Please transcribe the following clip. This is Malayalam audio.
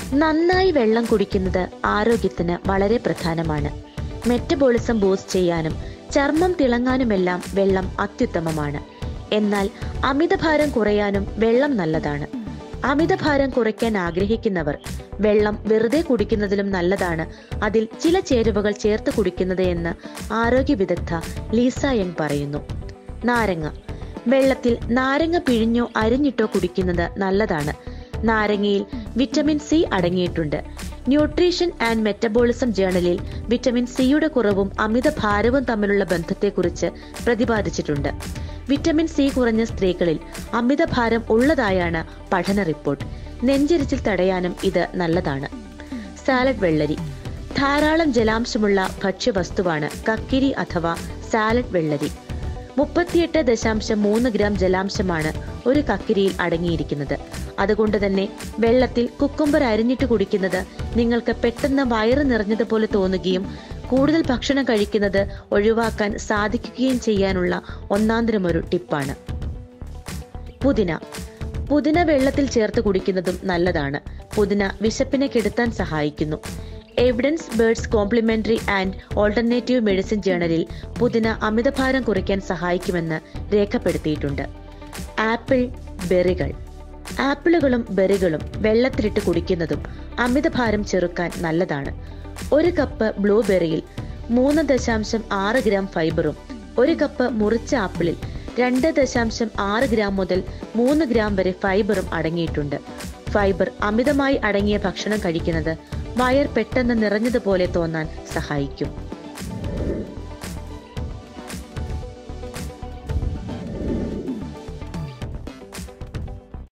നന്നായി വെള്ളം കുടിക്കുന്നത് ആരോഗ്യത്തിന് വളരെ പ്രധാനമാണ് മെറ്റബോളിസം ബൂസ്റ്റ് ചെയ്യാനും ചർമ്മം തിളങ്ങാനുമെല്ലാം വെള്ളം അത്യുത്തമമാണ് എന്നാൽ അമിതഭാരം കുറയാനും വെള്ളം നല്ലതാണ് അമിതഭാരം കുറയ്ക്കാൻ ആഗ്രഹിക്കുന്നവർ വെള്ളം വെറുതെ കുടിക്കുന്നതിലും നല്ലതാണ് അതിൽ ചില ചേരുവകൾ ചേർത്ത് കുടിക്കുന്നത് എന്ന് ആരോഗ്യ വിദഗ്ധ ലീസ യങ് പറയുന്നു നാരങ്ങ വെള്ളത്തിൽ നാരങ്ങ പിഴിഞ്ഞോ അരിഞ്ഞിട്ടോ കുടിക്കുന്നത് നല്ലതാണ് നാരങ്ങയിൽ വിറ്റമിൻ സി അടങ്ങിയിട്ടുണ്ട് ന്യൂട്രീഷൻ ആൻഡ് മെറ്റബോളിസം ജേണലിൽ വിറ്റമിൻ സിയുടെ കുറവും അമിതഭാരവും തമ്മിലുള്ള ബന്ധത്തെക്കുറിച്ച് പ്രതിപാദിച്ചിട്ടുണ്ട് വിറ്റമിൻ സി കുറഞ്ഞ സ്ത്രീകളിൽ അമിതഭാരം ഉള്ളതായാണ് പഠന റിപ്പോർട്ട് നെഞ്ചരിച്ചിൽ തടയാനും ഇത് നല്ലതാണ് സാലഡ് വെള്ളരി ധാരാളം ജലാംശമുള്ള ഭക്ഷ്യവസ്തുവാണ് കക്കിരി അഥവാ സാലഡ് വെള്ളരി മുപ്പത്തിയെട്ട് ദശാംശം മൂന്ന് ഗ്രാം ജലാംശമാണ് ഒരു കക്കിരിയിൽ അടങ്ങിയിരിക്കുന്നത് അതുകൊണ്ട് തന്നെ വെള്ളത്തിൽ കുക്കുംബർ അരിഞ്ഞിട്ട് കുടിക്കുന്നത് നിങ്ങൾക്ക് പെട്ടെന്ന് വയറ് നിറഞ്ഞതുപോലെ തോന്നുകയും കൂടുതൽ ഭക്ഷണം കഴിക്കുന്നത് ഒഴിവാക്കാൻ സാധിക്കുകയും ചെയ്യാനുള്ള ഒന്നാന്തരം ഒരു ടിപ്പാണ് പുതിന പുതിന വെള്ളത്തിൽ ചേർത്ത് കുടിക്കുന്നതും നല്ലതാണ് പുതിന വിശപ്പിനെ കെടുത്താൻ സഹായിക്കുന്നു evidence based complementary and alternative medicine ജേണലിൽ പുതിന അമിതഭാരം കുറയ്ക്കാൻ സഹായിക്കുമെന്ന് രേഖപ്പെടുത്തിയിട്ടുണ്ട് ആപ്പിൾ ബെറികൾ ആപ്പിളുകളും ബെറികളും വെള്ളത്തിലിട്ട് കുടിക്കുന്നതും അമിതഭാരം ചെറുക്കാൻ നല്ലതാണ് ഒരു കപ്പ് ബ്ലൂബെറിയിൽ മൂന്ന് ദശാംശം ആറ് ഗ്രാം ഫൈബറും ഒരു കപ്പ് മുറിച്ച ആപ്പിളിൽ രണ്ട് ദശാംശം ആറ് ഗ്രാം മുതൽ മൂന്ന് ഗ്രാം വരെ ഫൈബറും അടങ്ങിയിട്ടുണ്ട് ഫൈബർ അമിതമായി അടങ്ങിയ ഭക്ഷണം കഴിക്കുന്നത് വയർ പെട്ടെന്ന് നിറഞ്ഞതുപോലെ തോന്നാൻ സഹായിക്കും